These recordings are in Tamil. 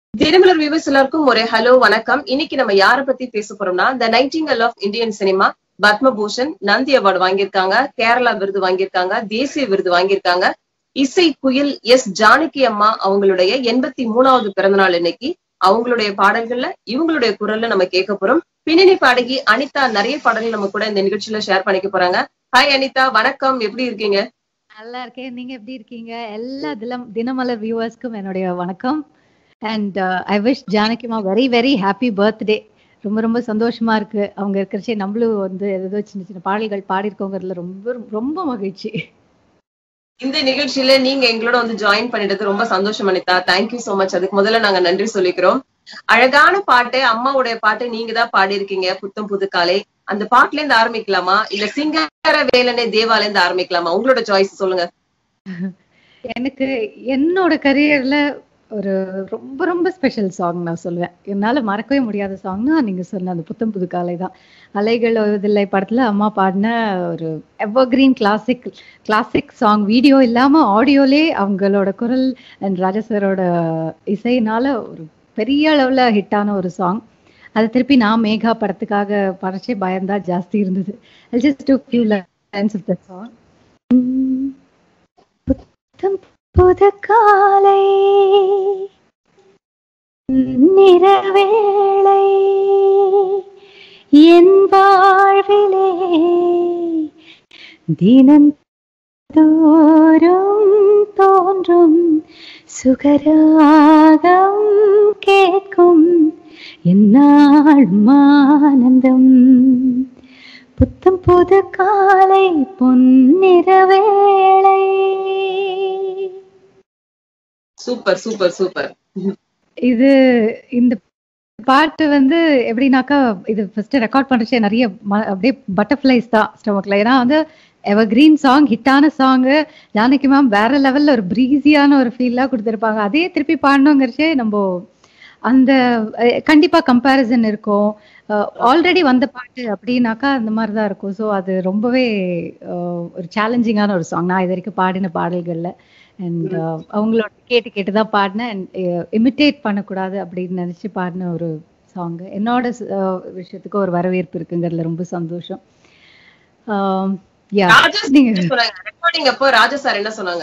தினமலர் வியூவர்ஸ் எல்லாருக்கும் ஒரு ஹலோ வணக்கம் இன்னைக்கு நம்ம யார பத்தி பேச போறோம்னா the nightingale of Indian cinema Padma Bhushan Nandi award வாங்கியிருக்காங்க கேரளா விருது வாங்கியிருக்காங்க தேசிய விருது வாங்கியிருக்காங்க இசை குயில் எஸ் ஜானகி அம்மா அவங்களுடைய எண்பத்தி மூணாவது பிறந்தநாள் இன்னைக்கு அவங்களுடைய பாடல்கள்ல இவங்களுடைய குரல்ல நம்ம கேட்க போறோம் பின்னணி பாடகி அனிதா நிறைய பாடல்கள் நம்ம கூட இந்த நிகழ்ச்சியில ஷேர் பண்ணிக்க போறாங்க ஹாய் அனிதா வணக்கம் எப்படி இருக்கீங்க நல்லா இருக்கேன் நீங்க எப்படி இருக்கீங்க எல்லா தினம் தினமலர் வியூவர்ஸ்க்கும் என்னுடைய வணக்கம் அண்ட் ஐ விஷ் ஜானகிமா வெரி வெரி ஹாப்பி பர்த்டே ரொம்ப ரொம்ப சந்தோஷமா இருக்கு அவங்க இருக்கிறச்சே நம்மளும் வந்து ஏதோ சின்ன சின்ன பாடல்கள் பாடியிருக்கோங்கிறதுல ரொம்ப ரொம்ப மகிழ்ச்சி இந்த நிகழ்ச்சியில நீங்க எங்களோட வந்து ஜாயின் பண்ணிட்டது ரொம்ப சந்தோஷம் அனிதா தேங்க்யூ சோ மச் அதுக்கு முதல்ல நாங்க நன்றி சொல்லிக்கிறோம் அழகான பாட்டு அம்மாவுடைய பாட்டு நீங்க தான் பாடியிருக்கீங்க புத்தம் புது காலை அந்த பாட்டுல இருந்து ஆரம்பிக்கலாமா இல்ல சிங்கார வேலனே தேவால இருந்து ஆரம்பிக்கலாமா உங்களோட சாய்ஸ் சொல்லுங்க எனக்கு என்னோட கரியர்ல ஒரு ரொம்ப ரொம்ப ஸ்பெஷல் சாங் நான் சொல்லுவேன் என்னால மறக்கவே முடியாத சாங்னா நீங்க சொன்ன அந்த புத்தம் புது காலை தான் அலைகள் ஓய்வதில்லை படத்துல அம்மா பாடின ஒரு evergreen classic classic song video இல்லாம ஆடியோலே அவங்களோட குரல் அண்ட் ராஜசரோட இசையினால ஒரு பெரிய அளவுல ஹிட்டான ஒரு சாங் அது திருப்பி நான் மேகா படத்துக்காக படைச்சே பயந்தா ஜாஸ்தி இருந்தது just two few lines of the song புத்தம் புது காலை நிறவேளை என் வாழ்விலே தினம் தோறும் தோன்றும் சுகராகம் கேட்கும் என்னாள் ஆனந்தம் புத்தம் புது காலை பொன்னிறவேளை சூப்பர் சூப்பர் சூப்பர் இது இந்த பாட்டு வந்து எப்படின்னாக்கா இது ஃபர்ஸ்ட் ரெக்கார்ட் பண்ணுறச்சே நிறைய ம- அப்படியே பட்டர்ஃப்ளைஸ் தான் ஸ்டமக்ல ஏன்னா வந்து எவர் கிரீன் சாங் ஹிட்டான சாங்கு ஜானகி மேம் வேற லெவல்ல ஒரு ப்ரீஸியான ஒரு ஃபீல்லாம் கொடுத்துருப்பாங்க அதே திருப்பி பாடணுங்கிறச்சே நம்ம அந்த அஹ், கண்டிப்பா கம்பேரிசன் இருக்கும் ஆல்ரெடி வந்த பாட்டு அப்படின்னாக்கா அந்த மாதிரி தான் இருக்கும் ஸோ அது ரொம்பவே அஹ், ஒரு சேலஞ்சிங்கான ஒரு சாங் நான் இது வரைக்கும் பாடின பாடல்கள்ல அண்ட் அவங்களோட கேட்டு கேட்டு தான் பாடினேன் அண்ட் இமிட்டேட் பண்ணக்கூடாது அப்படின்னு நினைச்சு பாடின ஒரு சாங் என்னோட ஸ்- அஹ், விஷயத்துக்கு ஒரு வரவேற்பு இருக்குங்கிறதுல ரொம்ப சந்தோஷம் ஆம், yeah. ராஜா நீங்க சொன்னாங்க ரெக்கார்டிங் அப்போ ராஜா சார் என்ன சொன்னாங்க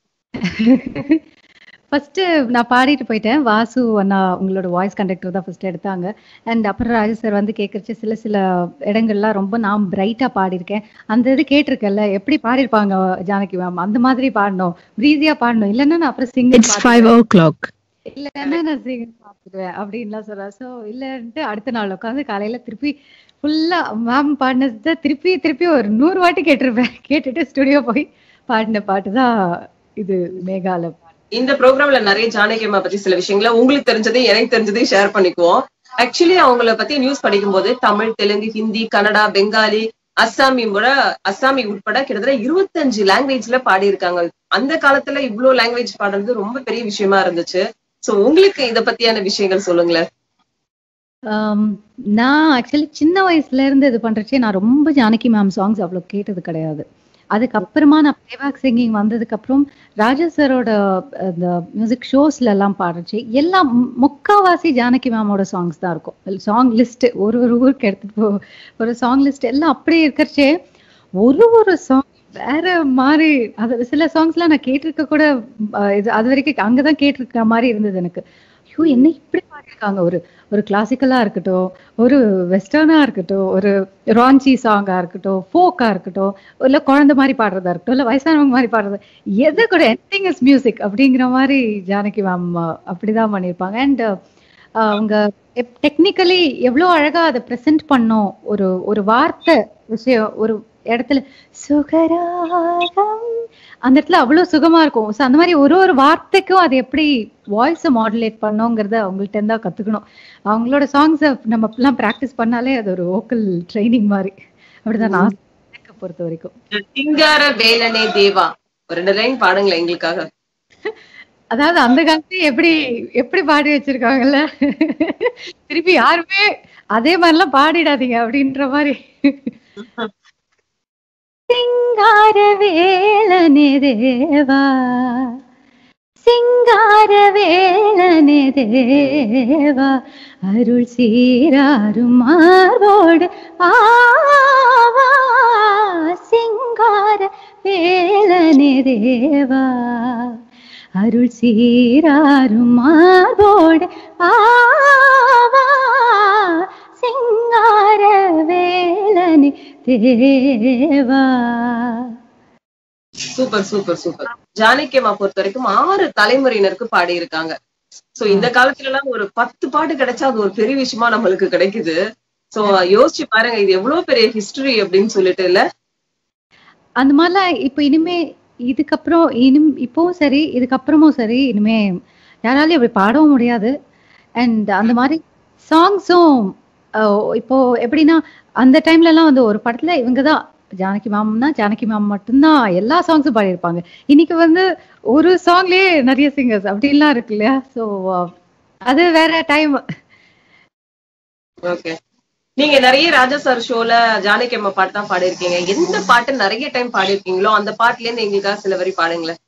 ஃபர்ஸ்ட் நான் பாடிட்டு போயிட்டேன் வாசு அண்ணா உங்களோட வாய்ஸ் கண்டக்டர் தான் ஃபர்ஸ்ட் எடுத்தாங்க அண்ட் அப்புறம் ராஜு சார் வந்து கேட்கறச்சு சில சில இடங்கள்லாம் ரொம்ப நான் பிரைட்டா பாடியிருக்கேன் அந்த இது கேட்டிருக்கேன்ல எப்படி பாடியிருப்பாங்க ஜானகி மேம் அந்த மாதிரி பாடணும் ப்ரீஸியா பாடணும் இல்லைன்னா நான் அப்புறம் சிங்கிள் It's five o'clock. இல்லைன்னா நான் சிங்கிள் பார்த்துடுவேன் அப்படின்லாம் சொல்றேன் ஸோ இல்லைன்ட்டு அடுத்த நாள் உட்காந்து காலையில திருப்பி ஃபுல்லா மேம் பாடினது திருப்பி திருப்பி ஒரு நூறு வாட்டி கேட்டிருப்பேன் கேட்டுட்டு ஸ்டுடியோ போய் பாடின பாட்டு தான் இது மேகால இந்த ப்ரோக்ராம்ல நிறைய ஜானகி அம்மா பத்தி சில விஷயங்களை உங்களுக்கு தெரிஞ்சதையும் எனக்கு தெரிஞ்சதையும் ஷேர் பண்ணிக்குவோம் ஆக்சுவலி அவங்கள பத்தி நியூஸ் படிக்கும்போது தமிழ் தெலுங்கு ஹிந்தி கன்னடா பெங்காலி அஸ்ஸாமி கூட அஸ்ஸாமி உட்பட கிட்டத்தட்ட இருபத்தஞ்சு லாங்குவேஜ்ல பாடியிருக்காங்க அந்த காலத்துல இவ்ளோ லாங்குவேஜ் பாடுறது ரொம்ப பெரிய விஷயமா இருந்துச்சு சோ உங்களுக்கு இத பத்தியான விஷயங்கள் சொல்லுங்களேன் ஆம், நான் ஆக்சுவலி சின்ன வயசுல இருந்து இது பண்றச்சே நான் ரொம்ப ஜானகி மேம் சாங்ஸ் அவ்வளவு கேட்டது கிடையாது அதுக்கப்புறமா நான் பிளேபேக் சிங்கிங் வந்ததுக்கு அப்புறம் ராஜா சாரோட அந்த மியூசிக் ஷோஸ்ல எல்லாம் பாடுறச்சு எல்லாம் மு- முக்காவாசி ஜானகி மேமோட சாங்ஸ் தான் இருக்கும் சாங் லிஸ்ட் ஒரு ஒரு ஊருக்கு எடுத்துட்டு போ ஒரு சாங் லிஸ்ட் எல்லாம் அப்படியே இருக்கிறச்சே ஒரு ஒரு சாங் வேற மாதிரி அது சில சாங்ஸ்லாம் நான் கேட்டிருக்க கூட அஹ், இது அது வரைக்கும் அங்கதான் கேட்டிருக்க மாதிரி இருந்தது எனக்கு ஐயோ என்ன இப்படி பாடியிருக்காங்க ஒரு ஒரு கிளாசிக்கலா இருக்கட்டும் ஒரு வெஸ்டர்னா இருக்கட்டும் ஒரு ராஞ்சி சாங்கா இருக்கட்டும் ஃபோக்கா இருக்கட்டும் இல்ல குழந்தை மாதிரி பாடுறதா இருக்கட்டும் இல்ல வயசானவங்க மாதிரி பாடுறது எது கூட எனிதிங் இஸ் மியூசிக் அப்படிங்கிற மாதிரி ஜானகி மேம் அப்படிதான் பண்ணியிருப்பாங்க அண்ட் அவங்க டெக்னிக்கலி எவ்வளவு அழகா அதை ப்ரெசென்ட் பண்ணோம் ஒரு ஒரு வார்த்தை விஷயம் ஒரு இடத்துல சுகராகம் அந்த இடத்துல அவ்வளவு சுகமா இருக்கும் ஸோ அந்த மாதிரி ஒரு ஒரு வார்த்தைக்கும் அது எப்படி வாய்ஸை மாடுலேட் பண்ணோங்கிறத அவங்கள்ட்ட இருந்தா கத்துக்கணும் அவங்களோட சாங்ஸை நம்ம எல்லாம் ப்ராக்டிஸ் பண்ணாலே அது ஒரு வோக்கல் ட்ரைனிங் மாதிரி அப்படிதான் நான் எனக்கு பொறுத்த வரைக்கும் சிங்கார வேலனே தேவா ஒரு ரெண்டு லைன் பாடுங்களேன் எங்களுக்காக அதாவது அந்த காலத்துல எப்படி எப்படி பாடி வச்சிருக்காங்கல்ல திருப்பி யாருமே அதே மாதிரிலாம் பாடிடாதீங்க அப்படின்ற மாதிரி சிங்கார வேலனே தேவா சிங்கார வேலனே தேவா அருள் சீராரும் மார்போடு ஆவா சிங்கார வேலனே தேவா அருள் சீராரும் மார்போடு ஆவா சிங்கார வேலனே தேவா சூப்பர் சூப்பர் சூப்பர் ஜானகியம்மா பொறுத்த வரைக்கும் ஆறு தலைமுறையினருக்கு பாடி இருக்காங்க சோ இந்த காலத்துல எல்லாம் ஒரு பத்து பாட்டு கிடைச்சா அது ஒரு பெரிய விஷயமா நம்மளுக்கு கிடைக்குது சோ யோசிச்சு பாருங்க இது எவ்வளவு பெரிய ஹிஸ்டரி அப்படின்னு சொல்லிட்டு இல்ல அந்த மாதிரிலாம் இப்ப இனிமே இதுக்கப்புறம் இனிம் இப்பவும் சரி இதுக்கப்புறமும் சரி இனிமே யாராலையும் அப்படி பாடவும் முடியாது அண்ட் அந்த மாதிரி சாங்ஸும் இப்போ எப்படின்னா அந்த டைம்ல எல்லாம் வந்து ஒரு படத்துல இவங்க தான் ஜானகி மேம்னா ஜானகி மேம் மட்டும்தான் எல்லா சாங்ஸும் பாடியிருப்பாங்க இன்னைக்கு வந்து ஒரு சாங்லயே நிறைய சிங்கர்ஸ் அப்படின்லாம் இருக்கு இல்லையா ஸோ அது வேற டைம் ஓகே நீங்க நிறைய ராஜா சார் ஷோல ஜானகி அம்மா பாட்டு தான் பாடிருக்கீங்க எந்த பாட்டு நிறைய டைம் பாடிருக்கீங்களோ அந்த பாட்டுல இருந்து எங்களுக்காக சில வரி பாடுங்களேன்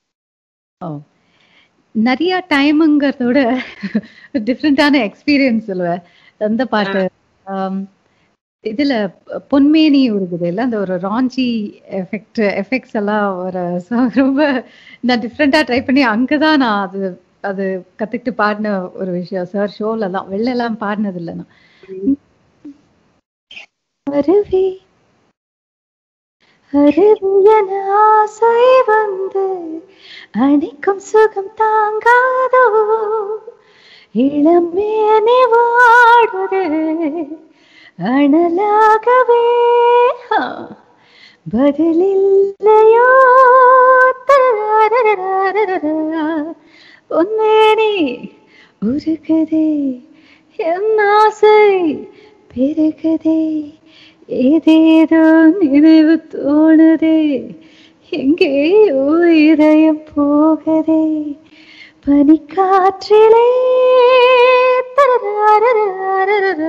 நிறைய டைமுங்கிறத விட டிஃப்ரெண்டான எக்ஸ்பீரியன்ஸ் சொல்லுவேன் அந்த பாட்டு ஆம், இதுல பொன்மேனி உருகுது இல்ல அந்த ஒரு ராஞ்சி எஃபெக்ட் எஃபெக்ட்ஸ் எல்லாம் ஒரு song ரொம்ப நான் டிஃப்ரெண்டா ட்ரை பண்ணி அங்கதான் நான் அது அது கத்துக்கிட்டு பாடின ஒரு விஷயம் சார் ஷோல தான் வெளில எல்லாம் பாடினது இல்லை நான் அருவி அருவியன ஆசை வந்து அணைக்கும் சுகம் தாங்காதோ இளமேனி வாடுது அனலாகவே ஆ, பதிலில்லையோ தரரரரரரரரா. உன்மேனி உருகுதே என் ஆசை பெருகுதே ஏதேதோ நினைவு தோணுதே எங்கேயோ இதயம் போகுதே பனிக்காற்றிலே தரரரரரரரா.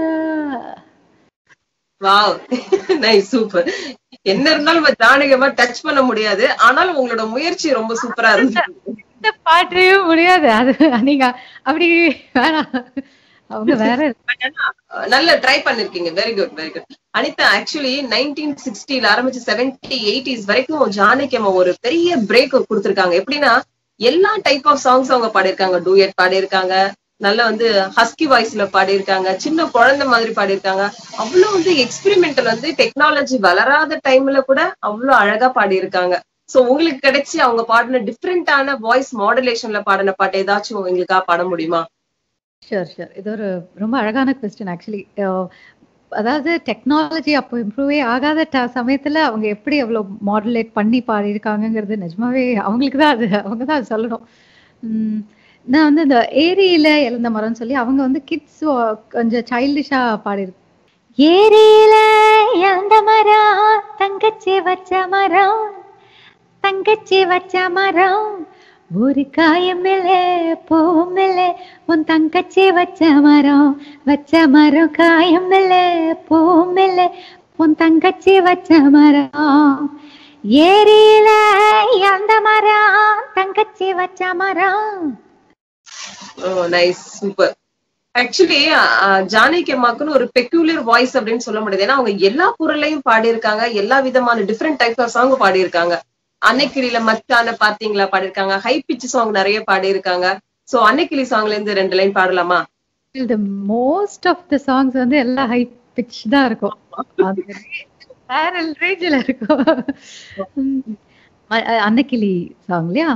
வாவ் நைஸ் சூப்பர் என்ன இருந்தாலும் நம்ம ஜானகி அம்மா டச் பண்ண முடியாது ஆனாலும் உங்களோட முயற்சி ரொம்ப சூப்பரா இருந்துச்சு இந்த பாட்டையும் முடியாது அது நீங்க அப்படி வேணாம் அவங்க வேற நல்ல ட்ரை பண்ணிருக்கீங்க very good very good Anitha actually nineteen சிக்ஸ்டில ஆரம்பிச்சு செவன்டி எயிட்டிஸ் வரைக்கும் ஜானகி அம்மா ஒரு பெரிய பிரேக் கொடுத்திருக்காங்க எப்படின்னா எல்லா டைப் ஆஃப் சாங்ஸ் அவங்க பாடியிருக்காங்க டூயட் பாடியிருக்காங்க நல்ல வந்து ஹஸ்கி வாய்ஸ்ல பாடியிருக்காங்க சின்ன குழந்தை மாதிரி பாடியிருக்காங்க அவ்வளவு வந்து எக்ஸ்பெரிமெண்டல் வந்து டெக்னாலஜி வளராத டைம்ல கூட அவ்வளவு அழகா பாடியிருக்காங்க சோ உங்களுக்கு கிடைச்சி அவங்க பாடின டிஃப்ரெண்டான வாய்ஸ் மாடுலேஷன்ல பாடின பாட்டு ஏதாச்சும் எங்களுக்கா பாட முடியுமா ஷூர் ஷூர் இது ஒரு ரொம்ப அழகான கொஸ்டின் ஆக்சுவலி அதாவது டெக்னாலஜி அப்போ இம்ப்ரூவே ஆகாத ட- சமயத்துல அவங்க எப்படி எவ்வளவு மாடுலேட் பண்ணி பாடியிருக்காங்கங்கிறது நிஜமாவே அவங்களுக்கு தான் அது அவங்க தான் அது சொல்லணும் உம் நான் வந்து இந்த ஏரியில இழந்த மரம்னு சொல்லி அவங்க வந்து கிட்ஸ் கொஞ்சம் சைல்டிஷா பாடியிருக்கு ஏரியில இழந்த மரம் தங்கச்சி வச்ச மரம் தங்கச்சி வச்ச மரம் ஒரு காயம் இல்லே பூவும் இல்லே உன் தங்கச்சி வச்ச மரம் வச்ச மரம் காயம் இல்லே பூவும் இல்லே உன் தங்கச்சி வச்ச மரம் ஏரியில அந்த மரம் தங்கச்சி வச்ச மரம் நைஸ் சூப்பர் ஆக்சுவலி ஜானகி அம்மாக்குன்னு ஒரு பெக்யூலியர் வாய்ஸ் அப்படின்னு சொல்ல முடியாது ஏன்னா அவங்க எல்லா குரலையும் பாடியிருக்காங்க எல்லா விதமான டிஃப்ரெண்ட் டைப் ஆஃப் சாங் பாடியிருக்காங்க அன்னைக்கிளியில மச்சான பாத்தீங்களா பாடியிருக்காங்க ஹை பிச் சாங் நிறைய பாடியிருக்காங்க சோ அன்னைக்கிளி சாங்ல இருந்து ரெண்டு லைன் பாடலாமா the most of the songs வந்து எல்லாம் ஹை பிச் தான் இருக்கும் அது வேரல் ரேஞ்சில் இருக்கும் உம் ம- அஹ் அன்னக்கிளி சாங் இல்லையா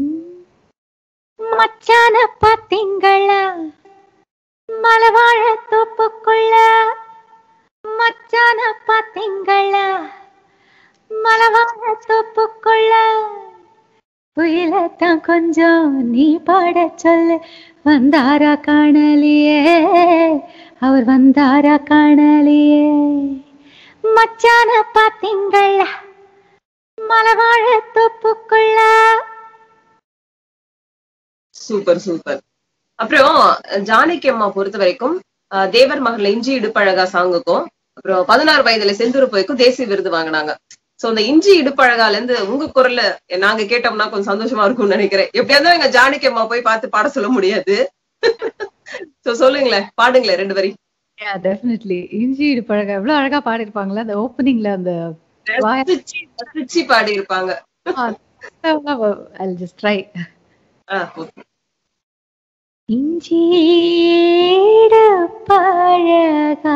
மச்சான பாத்தீங்களா மலவாழ தோப்புக்குள்ள மச்சான பாத்தீங்களா மலவாழ தோப்புக்குள்ள புயலத்தான் கொஞ்சம் நீ பாட சொல்லு வந்தாரா காணலியே அவர் வந்தாரா காணலியே மச்சான பாத்தீங்களா மலவாழ தோப்புக்குள்ள சூப்பர் சூப்பர் அப்புறம் ஜானகி அம்மா பொறுத்த வரைக்கும் அஹ், தேவர் மகன்ல இஞ்சி இடுப்பழகா சாங்குக்கும் அப்புறம் பதினாறு வயதுல செந்தூர் போய்க்கும் தேசிய விருது வாங்கினாங்க சோ அந்த இஞ்சி இடுப்பழகால இருந்து உங்க குரல்ல நாங்க கேட்டோம்னா கொஞ்சம் சந்தோஷமா இருக்கும்னு நினைக்கிறேன் எப்படியா இருந்தாலும் எங்க ஜானகி அம்மா போய் பார்த்து பாட சொல்ல முடியாது சோ சொல்லுங்களேன் பாடுங்களேன் ரெண்டு வரி டெஃபினெட்லி இஞ்சி பழக எவ்வளவு அழகா பாடிருப்பாங்களே அந்த ஓப்பனிங்ல அந்த வாய- ரசிச்சு ரசிச்சு பாடி இருப்பாங்க I'll just try. ஓகே இஞ்சீடு பழகா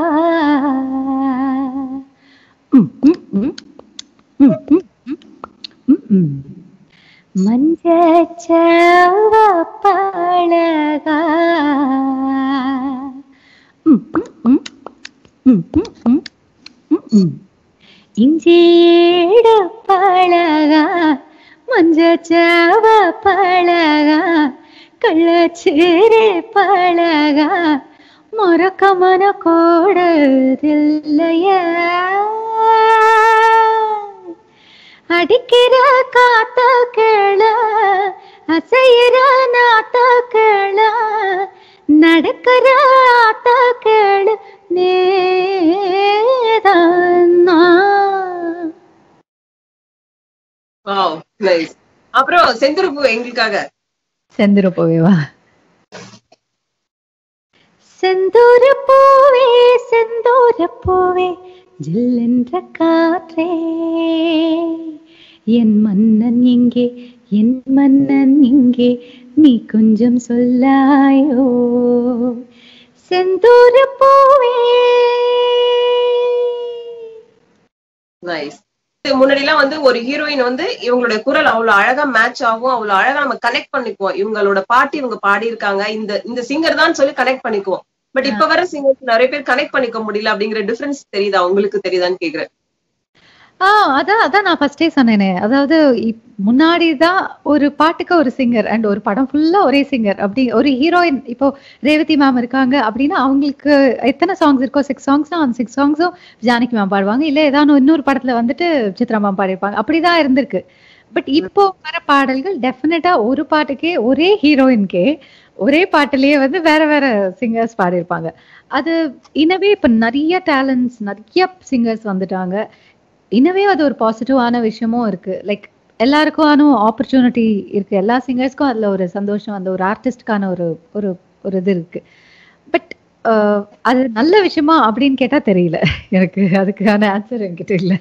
ம், ம், ம், ம், ம், ம், ம், ம். மஞ்சச்சவ பழகா ம், ம், ம், ம், ம், ம், ம், ம். இஞ்சீடு பழகா மஞ்சச்சவ பழகா கள்ளச்சேரே பழகா மறக்க மன கோடதில்லைய அடிக்கிற காத்த கேள அசையிற நாத்த கேள நடக்கிற ஆத்த கேளு நேதானா வாவ் நைஸ் அப்புறம் செந்துருப்பு எங்களுக்காக செந்துரு போவேவா செந்தூர பூவே செந்தூர பூவே ஜில்லென்ற காற்றே என் மன்னன் எங்கே என் மன்னன் இங்கே நீ கொஞ்சம் சொல்லாயோ செந்தூர பூவே நைஸ் முன்னாடி எல்லாம் வந்து ஒரு ஹீரோயின் வந்து இவங்களுடைய குரல் அவ்வளவு அழகா மேட்ச் ஆகும் அவ்வளவு அழகா நம்ம கனெக்ட் பண்ணிக்குவோம் இவங்களோட பாட்டு இவங்க பாடி இருக்காங்க இந்த இந்த சிங்கர் தான் சொல்லி கனெக்ட் பண்ணிக்குவோம் பட் இப்ப வர சிங்கர்ஸ் நிறைய பேர் கனெக்ட் பண்ணிக்க முடியல அப்படிங்கிற டிஃபரன்ஸ் தெரியுதா உங்களுக்கு தெரியுதான்னு கேக்குறேன் ஆ அதான் அதான் நான் ஃபர்ஸ்டே சொன்னேனே அதாவது இப்- முன்னாடி தான் ஒரு பாட்டுக்கு ஒரு சிங்கர் அண்ட் ஒரு படம் ஃபுல்லா ஒரே சிங்கர் அப்படி ஒரு ஹீரோயின் இப்போ ரேவதி மேம் இருக்காங்க அப்படின்னா அவங்களுக்கு எத்தனை சாங்ஸ் இருக்கோ சிக்ஸ் சாங்ஸ்னா அந்த சிக்ஸ் சாங்ஸும் ஜானகி மேம் பாடுவாங்க இல்ல ஏதாவது இன்னொரு படத்துல வந்துட்டு சித்ரா மேம் பாடியிருப்பாங்க அப்படிதான் இருந்திருக்கு பட் இப்போ வர பாடல்கள் டெஃபினட்டா ஒரு பாட்டுக்கே ஒரே ஹீரோயின்கே ஒரே பாட்டுலயே வந்து வேற வேற சிங்கர்ஸ் பாடியிருப்பாங்க அது இனவே இப்ப நிறைய டேலண்ட்ஸ் நிறைய சிங்கர்ஸ் வந்துட்டாங்க இன்னவே அது ஒரு பாசிட்டிவான விஷயமும் இருக்கு லைக் எல்லாருக்கும் ஆப்பர்ச்சுனிட்டி இருக்கு எல்லா சிங்கர்ஸ்க்கும் அதுல ஒரு சந்தோஷம் அந்த ஒரு ஆர்டிஸ்ட்கான ஒரு ஒரு ஒரு இது இருக்கு பட் அது நல்ல விஷயமா அப்படின்னு கேட்டா தெரியல எனக்கு அதுக்கான ஆன்சர் என்கிட்ட இல்ல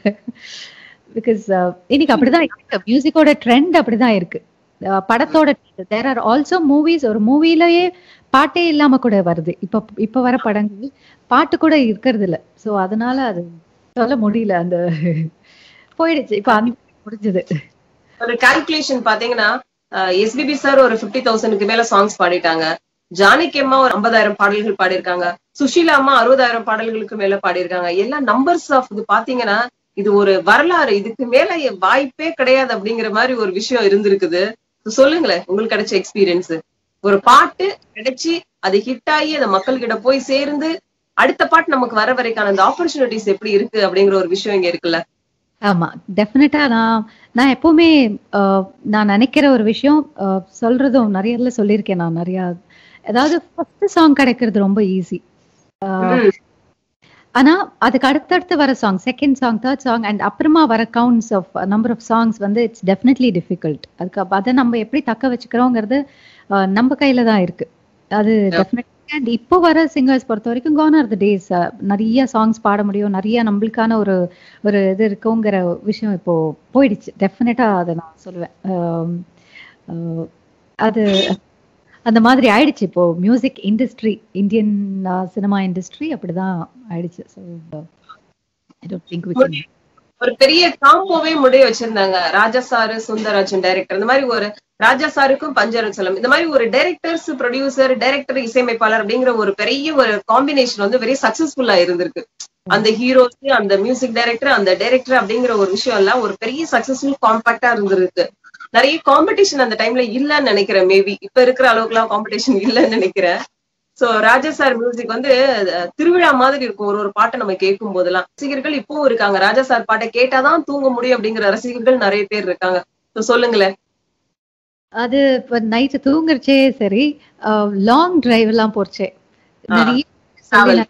பிகாஸ் இன்னைக்கு அப்படிதான் இருக்கு மியூசிக்கோட ட்ரெண்ட் அப்படிதான் இருக்கு அஹ் படத்தோட தேர் ஆர் ஆல்சோ மூவிஸ் ஒரு மூவிலயே பாட்டே இல்லாம கூட வருது இப்ப இப்ப வர படங்கள் பாட்டு கூட இருக்கிறது இல்ல சோ அதனால அது சொல்ல முடியல அந்த போயிடுச்சு இப்ப அந்த முடிஞ்சது ஒரு கால்குலேஷன் பாத்தீங்கன்னா எஸ்பிபி சார் ஒரு பிப்டி தௌசண்ட்க்கு மேல சாங்ஸ் பாடிட்டாங்க ஜானகி அம்மா ஒரு ஐம்பதாயிரம் பாடல்கள் பாடியிருக்காங்க சுஷீலா அம்மா அறுபதாயிரம் பாடல்களுக்கு மேல பாடியிருக்காங்க எல்லாம் நம்பர்ஸ் ஆஃப் இது பாத்தீங்கன்னா இது ஒரு வரலாறு இதுக்கு மேல வாய்ப்பே கிடையாது அப்படிங்கிற மாதிரி ஒரு விஷயம் இருந்திருக்குது சொல்லுங்களேன் உங்களுக்கு கிடைச்ச எக்ஸ்பீரியன்ஸ் ஒரு பாட்டு கிடைச்சி அது ஹிட் ஆகி அந்த மக்கள் கிட்ட போய் சேர்ந்து அடுத்த பாட்டு நமக்கு வர வரைக்கான அந்த ஆப்பர்ச்சுனிட்டிஸ் எப்படி இருக்கு அப்படிங்கிற ஒரு விஷயம் இங்க இருக்குல்ல ஆமா டெஃபினட்டா நான் நான் எப்பவுமே அஹ், நான் நினைக்கிற ஒரு விஷயம் அஹ், சொல்றதும் நிறைய இதுல சொல்லியிருக்கேன் நான் நிறைய அதாவது ஃபர்ஸ்ட் சாங் கிடைக்கிறது ரொம்ப ஈஸி ம், ஆனா அதுக்கு அடுத்தடுத்து வர song second song third song and அப்புறமா வர counts of number of songs வந்து இட்ஸ் டெஃபினெட்லி டிஃபிகல்ட் அதுக்கு அப்ப அதை நம்ம எப்படி தக்க வச்சுக்கிறோங்கிறது அஹ், நம்ம கையில தான் இருக்கு அது டெஃபினெட்லி அண்ட் இப்போ வர சிங்கர்ஸ் பொறுத்த வரைக்கும் கான் ஆர் த டேஸ் நிறைய சாங்ஸ் பாட முடியும் நிறைய நம்மளுக்கான ஒரு ஒரு இது இருக்குங்கிற விஷயம் இப்போ போயிடுச்சு டெஃபினட்டா அதை நான் சொல்லுவேன் ஆம், அஹ், அது அந்த மாதிரி ஆயிடுச்சு இப்போ music industry Indian cinema industry அப்படிதான் ஆயிடுச்சு so I don't think we can ஒரு பெரிய காம்போவே முடிய வச்சிருந்தாங்க ராஜா சாரு சுந்தரராஜன் டைரக்டர் இந்த மாதிரி ஒரு ராஜா சாருக்கும் பஞ்சரச்சலம் இந்த மாதிரி ஒரு டைரக்டர்ஸ் ப்ரொடியூசர் டைரக்டர் இசையமைப்பாளர் அப்படிங்கிற ஒரு பெரிய ஒரு காம்பினேஷன் வந்து வெரி சக்சஸ்ஃபுல்லா இருந்திருக்கு அந்த ஹீரோஸ் அந்த மியூசிக் டைரக்டர் அந்த டைரக்டர் அப்படிங்கிற ஒரு விஷயம் எல்லாம் ஒரு பெரிய சக்சஸ்ஃபுல் காம்பாக்டா இருந்திருக்கு நிறைய காம்படிஷன் அந்த டைம்ல இல்லன்னு நினைக்கிறேன் மேபி இப்ப இருக்கிற அளவுக்கு எல்லாம் காம்படிஷன் இல்லன்னு நினைக்கிறேன் சோ ராஜா சார் மியூசிக் வந்து அஹ், திருவிழா மாதிரி இருக்கும் ஒரு ஒரு பாட்டை நம்ம கேட்கும் போதெல்லாம் ரசிகர்கள் இப்பவும் இருக்காங்க ராஜா சார் பாட்டை கேட்டாதான் தூங்க முடியும் அப்படிங்கிற ரசிகர்கள் நிறைய பேர் இருக்காங்க So, சொல்லுங்களேன் அது இப்போ நைட்டு தூங்குறச்சே சரி லாங் டிரைவ் எல்லாம் போறச்சே ஆ, நிறைய சொல்லி டிராவலுக்கு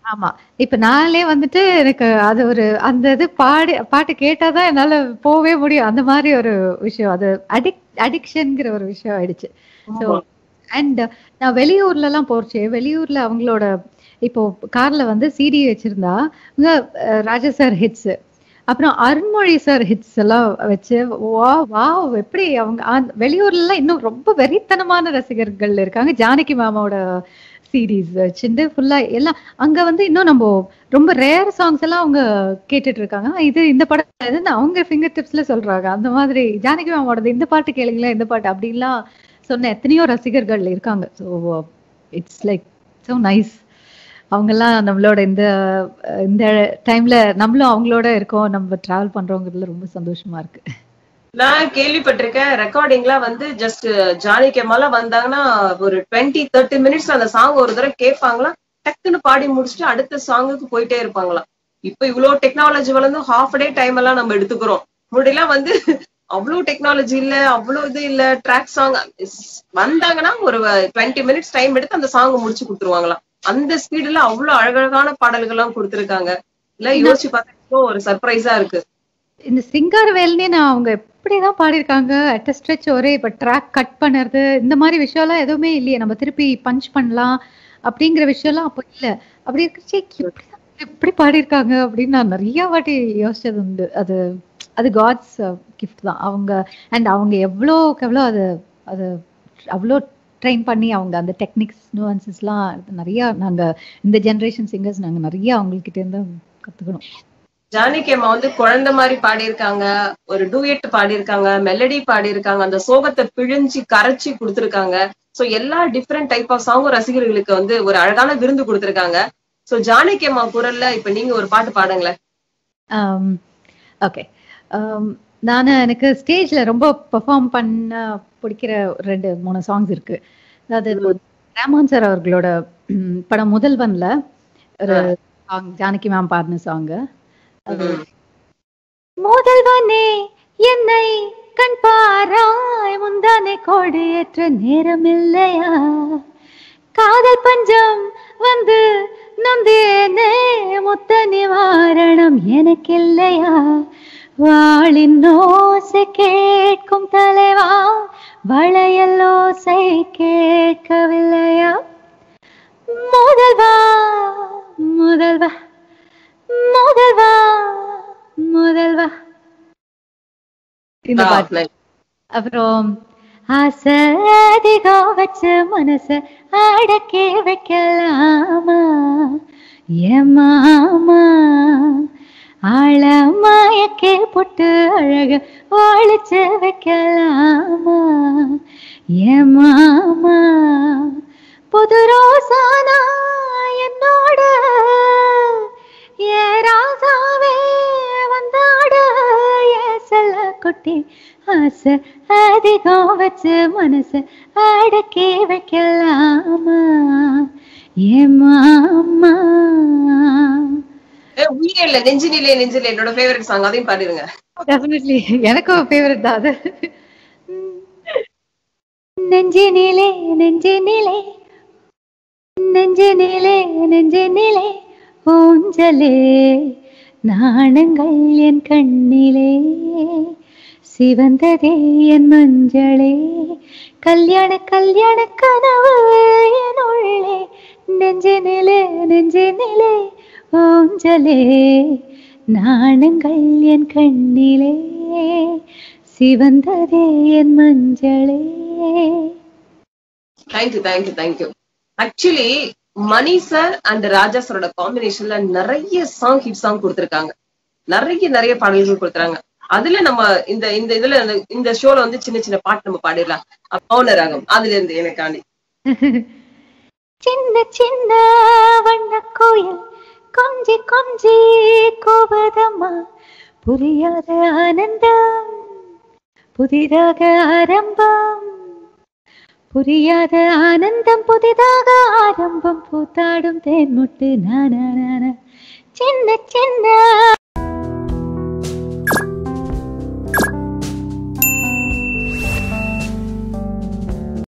ஆமா இப்ப நாளே வந்துட்டு எனக்கு அது ஒரு அந்த இது பாடி பாட்டு கேட்டாதான் என்னால போவே முடியும் அந்த மாதிரி ஒரு விஷயம் அது அடிக் அடிக்ஷன்ங்கிற ஒரு விஷயம் ஆயிடுச்சு ஸோ அண்ட் நான் வெளியூர்ல எல்லாம் போறச்சு வெளியூர்ல அவங்களோட இப்போ கார்ல வந்து சிடி வச்சிருந்தா இங்க அஹ், ராஜா சார் ஹிட்ஸ் அப்புறம் அருண்மொழி சார் ஹிட்ஸ் எல்லாம் வச்சு வா வா எப்படி அவங்க அந்த வெளியூர்ல எல்லாம் இன்னும் ரொம்ப வெறித்தனமான ரசிகர்கள் இருக்காங்க ஜானகி மாமாவோட சீரீஸ் வச்சுட்டு ஃபுல்லா எல்லாம் அங்க வந்து இன்னும் நம்ம ரொம்ப ரேர் சாங்ஸ் எல்லாம் அவங்க கேட்டுட்டு இருக்காங்க "ஆ, இது இந்த படம் இதுன்னு அவங்க ஃபிங்கர் டிப்ஸ்ல சொல்றாங்க அந்த மாதிரி ஜானகி மாமாவோடது இந்த பாட்டு கேளுங்களேன் இந்த பாட்டு அப்படின்லாம் சொன்ன எத்தனையோ ரசிகர்கள் இருக்காங்க so it's like so nice அவங்கெல்லாம் நம்மளோட இந்த இந்த டைம்ல நம்மளும் அவங்களோட இருக்கோம் நம்ம டிராவல் பண்றோங்கிறதுல ரொம்ப சந்தோஷமா இருக்கு நான் கேள்விப்பட்டிருக்கேன் ரெக்கார்டிங்லாம் வந்து ஜஸ்ட் ஜானகி அம்மாலாம் வந்தாங்கன்னா ஒரு டுவெண்ட்டி தேர்ட்டி மினிட்ஸ் அந்த சாங் ஒரு தடவை கேட்பாங்களாம் டக்குன்னு பாடி முடிச்சுட்டு அடுத்த சாங்குக்கு போயிட்டே இருப்பாங்களாம் இப்ப இவ்வளவு டெக்னாலஜி வளர்ந்து ஹாஃப் டே டைம் எல்லாம் நம்ம எடுத்துக்கிறோம் முன்னாடிலாம் வந்து அவ்வளவு டெக்னாலஜி இல்ல அவ்வளவு இது இல்ல ட்ராக் சாங் வந்தாங்கன்னா ஒரு டுவெண்ட்டி மினிட்ஸ் டைம் எடுத்து அந்த சாங் முடிச்சு கொடுத்துருவாங்களாம் அந்த ஸ்பீடுல அவ்வளவு அழகழகான பாடல்கள் எல்லாம் கொடுத்துருக்காங்க இல்ல யோசிச்சு பார்த்தா ஒரு சர்ப்ரைஸா இருக்கு இந்த சிங்காரவேல்னே நான் அவங்க எப்படிதான் பாடியிருக்காங்க அட் ஸ்ட்ரெச் ஒரே இப்ப ட்ராக் கட் பண்ணுறது இந்த மாதிரி விஷயம்லாம் எதுவுமே இல்லையே நம்ம திருப்பி பஞ்ச் பண்ணலாம் அப்படிங்கிற விஷயம்லாம் அப்போ இல்ல அப்படி இருக்கச்சே எப்படி எப்படி பாடியிருக்காங்க அப்படின்னு நான் நிறைய வாட்டி யோசிச்சது உண்டு அது அது காட்ஸ் கிஃப்ட் தான் அவங்க அண்ட் அவங்க எவ்வளோக்கு எவ்வளோ அது அது அவ்வளோ ட்ரெயின் பண்ணி அவங்க அந்த டெக்னிக்ஸ் நுவன்சஸ்லாம் நிறைய நாங்க இந்த ஜென்ரேஷன் சிங்கர்ஸ் நாங்க நிறைய அவங்கக்கிட்ட இருந்து கத்துக்கணும் ஜானகி அம்மா வந்து குழந்தை மாதிரி பாடியிருக்காங்க ஒரு டூயட் பாடியிருக்காங்க மெலடி பாடியிருக்காங்க அந்த சோகத்தை பிழிஞ்சு கரைச்சி கொடுத்துருக்காங்க சோ எல்லா டிஃப்ரெண்ட் டைப் ஆஃப் சாங்கும் ரசிகர்களுக்கு வந்து ஒரு அழகான விருந்து கொடுத்துருக்காங்க சோ ஜானகி அம்மா குரல்ல இப்ப நீங்க ஒரு பாட்டு பாடுங்களேன் ஓகே நான் எனக்கு ஸ்டேஜ்ல ரொம்ப பெர்ஃபார்ம் பண்ண பிடிக்கிற ஒரு ரெண்டு மூணு சாங்ஸ் இருக்கு அதாவது இப்போ ரஹ்மான் சார் அவர்களோட ம், படம் முதல்வன்ல ஒரு சாங் ஜானகி மேம் பாடின சாங் அது முதல்வனே என்னை கண் பாராய் முந்தானை கோடியற்ற நேரம் இல்லையா காதல் பஞ்சம் வந்து நொந்தேனே மொத்த நிவாரணம் எனக்கு இல்லையா வாளின் ஓசை கேட்கும் தலைவா வளையல் ஓசை கேட்கவில்லையா முதல்வா முதல்வா முதல்வா முதல்வா இந்த பாட்டு அப்புறம் ஆசை அதிகம் வச்சு மனச அடக்கி வைக்கலாமா என் மாமா ஆழமாயக்கே போட்டு அழக ஒழிச்சு வைக்கலாமா என் மாமா புது ரோசானா என்னோட ஏ ராசாவே வந்தாட ஏ செல்ல குட்டி ஆசை அதிகம் வச்சு மனச அடக்கி வைக்கலாமா ஏ மாமா உயிரே இல்ல நெஞ்சினிலே நெஞ்சிலே என்னோட ஃபேவரட் சாங் அதையும் பாடிருங்க டெஃபினெட்லி எனக்கும் ஃபேவரட் தான் அது நெஞ்சினிலே நெஞ்சினிலே நெஞ்சினிலே நெஞ்சினிலே ஊஞ்சலே நாணங்கள் என் கண்ணிலே சிவந்ததே என் மஞ்சளே கல்யாண கல்யாண கனவு என் உள்ளே நெஞ்சினிலே நெஞ்சினிலே ஊஞ்சலே நாணங்கள் என் கண்ணிலே சிவந்ததே என் மஞ்சளே thank you thank you thank you actually Mani sir and Raja சாரோட காம்பினேஷன்ல நிறைய சாங் ஹிட் சாங் கொடுத்திருக்காங்க நிறைய நிறைய பாடல்கள் கொடுத்துறாங்க அதுல நம்ம இந்த இந்த இதுல இந்த- இந்த ஷோல வந்து சின்ன சின்ன பாட்டு நம்ம பாடிடலாம் மௌன ராகம் அதுல இருந்து எனக்காண்டி சின்ன சின்ன வண்ண கோயில் கொஞ்சி கொஞ்சி கோபதம்மா புரியாத ஆனந்தம் புதிதாக ஆரம்பம் புரியாத ஆனந்தம் புதிதாக ஆரம்பம் பூத்தாடும் தேன்முட்டு நான சின்ன சின்ன